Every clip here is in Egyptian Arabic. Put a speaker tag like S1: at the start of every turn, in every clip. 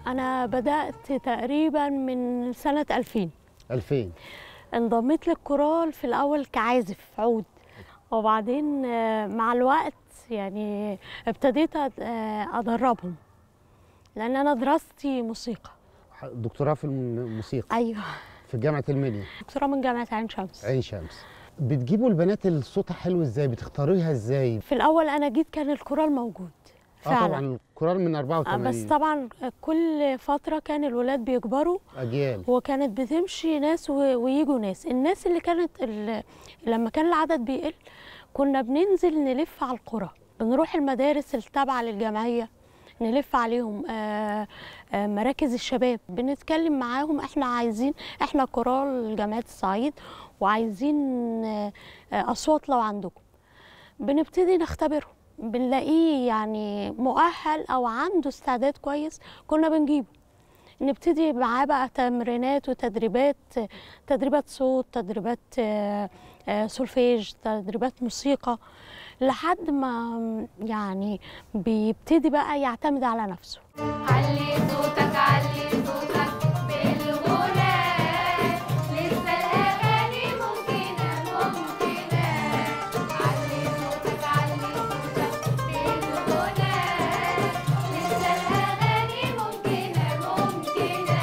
S1: انا بدات تقريبا من سنه 2000
S2: 2000
S1: انضميت للكورال في الاول كعازف عود وبعدين آه، مع الوقت يعني ابتديت أد- آه، ادربهم لان انا دراستي موسيقى
S2: دكتوراه في الموسيقى
S1: ايوه
S2: في جامعه المنيا
S1: دكتوراه من جامعه عين شمس
S2: عين شمس بتجيبوا البنات اللي صوتها حلو ازاي بتختاريها ازاي
S1: في الاول انا جيت كان الكورال موجود
S2: اه
S1: فعلا
S2: طبعا الكورال من
S1: آه،
S2: 84
S1: بس طبعا كل فتره كان الولاد بيكبروا
S2: اجيال
S1: وكانت بتمشي ناس و- ويجوا ناس الناس اللي كانت ال- لما كان العدد بيقل كنا بننزل نلف على القرى بنروح المدارس التابعة للجمعية نلف عليهم آه، آه، مراكز الشباب بنتكلم معاهم احنا عايزين احنا كورال جامعة الصعيد وعايزين آه، آه، أصوات لو عندكم بنبتدي نختبره بنلاقيه يعني مؤهل أو عنده استعداد كويس كنا بنجيبه نبتدي معاه بقى تمرينات وتدريبات تدريبات صوت تدريبات آه، آه، سولفيج تدريبات موسيقى لحد ما يعني بيبتدي بقى يعتمد على نفسه
S3: علي صوتك علي صوتك بالغنى لسه الأغاني ممكنة ممكنة علي صوتك علي صوتك بالغنى لسه الأغاني ممكنة ممكنة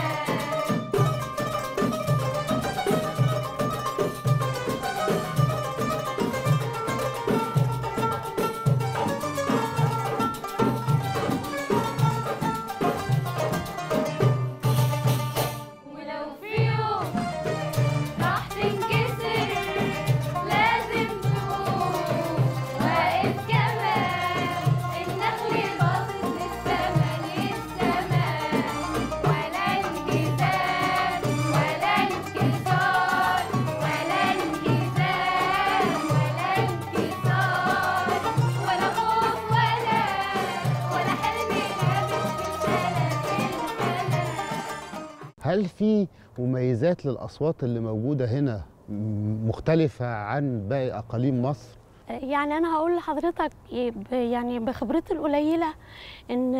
S3: ولو في يوم راح تنكسر لازم تقوم واقف كمان النخل باصص للسما للسما ولا انكسار ولا انكسار ولا انكسار ولا انكسار ولا خوف ولا ولا حلم لابس في الفلك في الفلك
S2: هل في مميزات للاصوات اللي موجوده هنا م- مختلفه عن باقي اقاليم مصر
S1: يعني انا هقول لحضرتك ب- يعني بخبرتي القليله ان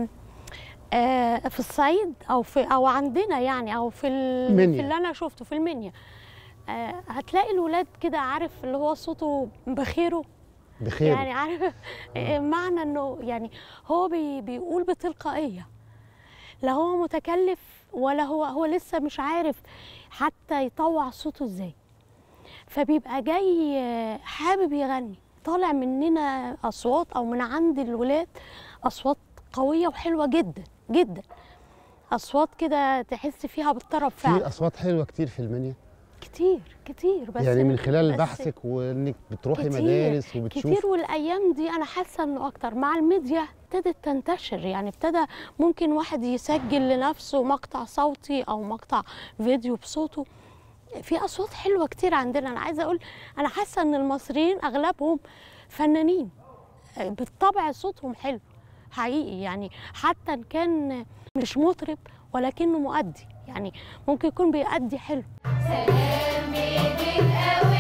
S1: آه، في الصعيد او في او عندنا يعني او في ال-
S2: منيا.
S1: في اللي انا شفته في المنيا آه، هتلاقي الولاد كده عارف اللي هو صوته بخيره
S2: بخير
S1: يعني عارف آه، معنى انه يعني هو بي بيقول بتلقائيه لا هو متكلف ولا هو هو لسه مش عارف حتى يطوع صوته ازاي فبيبقى جاي آه، حابب يغني طالع مننا اصوات او من عند الولاد اصوات قويه وحلوه جدا جدا اصوات كده تحس فيها بالطرب
S2: في
S1: فعلا
S2: اصوات حلوه كتير في المنيا
S1: كتير كتير بس
S2: يعني من خلال
S1: بس
S2: بحثك وانك بتروحي
S1: كتير-
S2: مدارس وبتشوفي
S1: كتير والايام دي انا حاسه انه اكتر مع الميديا ابتدت تنتشر يعني ابتدى ممكن واحد يسجل لنفسه مقطع صوتي او مقطع فيديو بصوته في اصوات حلوه كتير عندنا انا عايزه اقول انا حاسه ان المصريين اغلبهم فنانين بالطبع صوتهم حلو حقيقي يعني حتى ان كان مش مطرب ولكنه مؤدي يعني ممكن يكون بيأدي حلو
S3: سلام بإيديك قوي